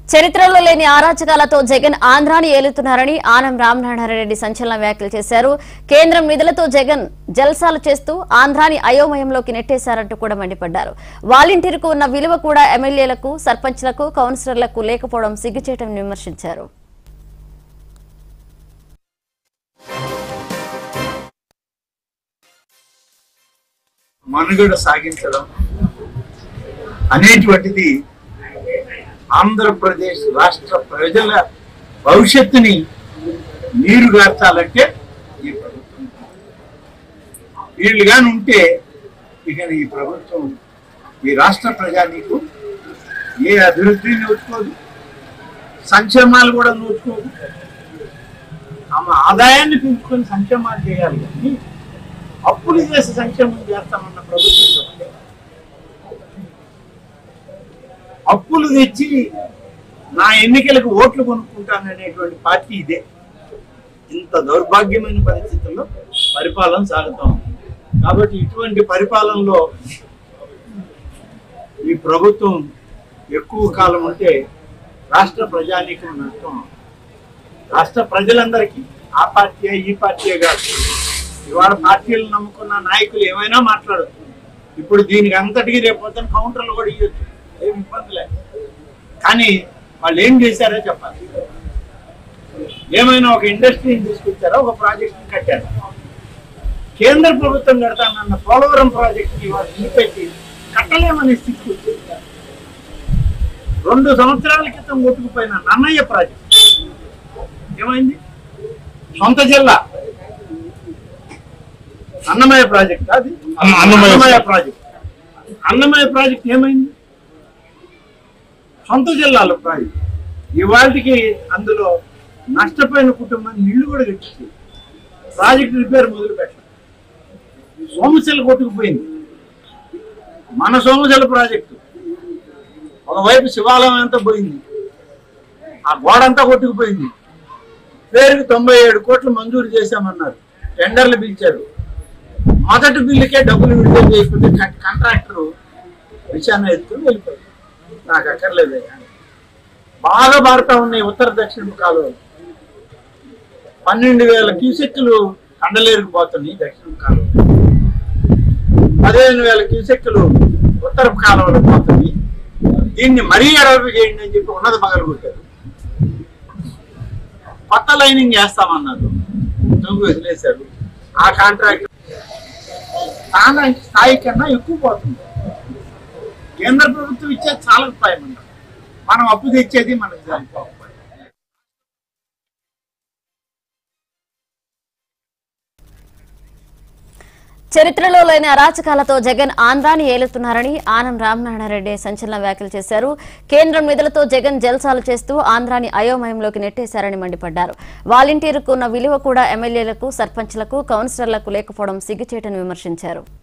చరిత్రలో లేని అరాచకాలతో జగన్ ఆంధ్రాని ఏలుతున్నారని ఆనం రామనారాయణరెడ్డి సంచలన వ్యాఖ్యలు చేశారు కేంద్రం నిధులతో జగన్ జల్సాలు చేస్తూ ఆంధ్రాని అయోమయంలోకి నెట్టేశారంటూ కూడా మండిపడ్డారు వాలంటీర్కు ఉన్న విలువ కూడా ఎమ్మెల్యేలకు సర్పంచ్లకు కౌన్సిలర్లకు లేకపోవడం సిగ్గుచేయటం విమర్శించారు మనుగడ సాగించడం అనేటువంటిది ఆంధ్రప్రదేశ్ రాష్ట్ర ప్రజల భవిష్యత్తుని నీరుగార్చాలంటే ఈ ప్రభుత్వం వీళ్ళు కానీ ఉంటే ఇక ఈ ప్రభుత్వం ఈ రాష్ట్ర ప్రజానీకు ఏ అభివృద్ధి నోచుకోదు సంక్షేమాలు కూడా నోచుకోదు ఆమె ఆదాయాన్ని పెంచుకొని సంక్షేమాలు చేయాలి కానీ అప్పులు చేసి సంక్షేమం చేస్తామన్న ప్రభుత్వం ఇది. అప్పులు తెచ్చి నా ఎన్నికలకు ఓట్లు కొనుక్కుంటాననేటువంటి పార్టీ ఇదే ఇంత దౌర్భాగ్యమైన పరిస్థితుల్లో పరిపాలన సాగుతా ఉంది కాబట్టి ఇటువంటి పరిపాలనలో ఈ ప్రభుత్వం ఎక్కువ కాలం ఉంటే రాష్ట్ర ప్రజానీకం నష్టం రాష్ట్ర ప్రజలందరికీ ఆ పార్టీ ఈ పార్టీ కాదు ఇవాళ పార్టీలు నమ్ముకున్న నాయకులు ఏమైనా మాట్లాడచ్చు ఇప్పుడు దీనికి అంతటికీ రేపు పొద్దున కౌంటర్లు కూడా ఇవ్వచ్చు ఏం ఇబ్బంది లేదు కానీ వాళ్ళు ఏం చేశారో చెప్పాలి ఏమైనా ఒక ఇండస్ట్రీని తీసుకొచ్చారా ఒక ప్రాజెక్ట్ని కట్టారు కేంద్ర ప్రభుత్వం కడతానన్న పోలవరం ప్రాజెక్ట్ని వాళ్ళు నిలిపెట్టి కట్టలేమనే స్థితికి వచ్చింది. రెండు సంవత్సరాల క్రితం కొట్టుకుపోయిన నన్నయ్య ప్రాజెక్ట్ ఏమైంది సొంత జిల్లా అన్నమయ్య ప్రాజెక్ట్ అది అన్న- అన్నమయ్య. అన్నమయ్య ప్రాజెక్ట్ అన్నమయ్య ప్రాజెక్ట్ ఏమైంది సొంత జిల్లాలో ప్రాజెక్ట్ ఇవాళకి అందులో నష్టపోయిన కుటుంబాన్ని ఇల్లు కూడా కట్టింది ప్రాజెక్ట్ రిపేర్ మొదలు పెట్టారు సోమశిల కొట్టుకుపోయింది మన సోమశిల ప్రాజెక్టు ఒకవైపు శివాలయం అంతా పోయింది ఆ గోడ అంతా కొట్టుకుపోయింది పేరుకి తొంభై ఏడు కోట్లు మంజూరు చేశామన్నారు టెండర్లు పిలిచారు మొదటి బిల్లుకే డబ్బులు విడుదల చేయకుంటే కం- కాంట్రాక్టర్ విషయాన్ని ఎత్తుకుని వెళ్ళిపోయారు నాకు అక్కర్లేదు బాగా పారుతా ఉన్నాయి ఉత్తర దక్షిణ కాలువలు పన్నెండు వేల క్యూసెక్కులు కండలేరుకు పోతున్నాయి దక్షిణ కాలువ పదిహేను వేల క్యూసెక్కులు ఉత్తర కాలువలో పోతున్నాయి దీన్ని మరీ అరవై చేయండి అని చెప్పి ఉన్నది పగలు కొట్టారు కొత్త లైనింగ్ చేస్తామన్నారు తొంగి వదిలేశారు ఆ కాంట్రాక్ట్ చాలా స్థాయి కన్నా ఎక్కువ పోతుంది కేంద్ర ప్రభుత్వం ఇచ్చేది చాలా ఉపాయం అన్నారు మనం అప్పు తెచ్చేది మనకు సరిపోవాలి చరిత్రలో లేని అరాచకాలతో జగన్ ఆంధ్రాని ఏలుతున్నారని ఆనం రామనారాయణరెడ్డి సంచలన వ్యాఖ్యలు చేశారు కేంద్రం నిధులతో జగన్ జల్సాలు చేస్తూ ఆంధ్రాని అయోమయంలోకి నెట్టేశారని మండిపడ్డారు వాలంటీర్కు ఉన్న విలువ కూడా ఎమ్మెల్యేలకు సర్పంచ్లకు కౌన్సిలర్లకు లేకపోవడం సిగ్గుచేటని విమర్శించారు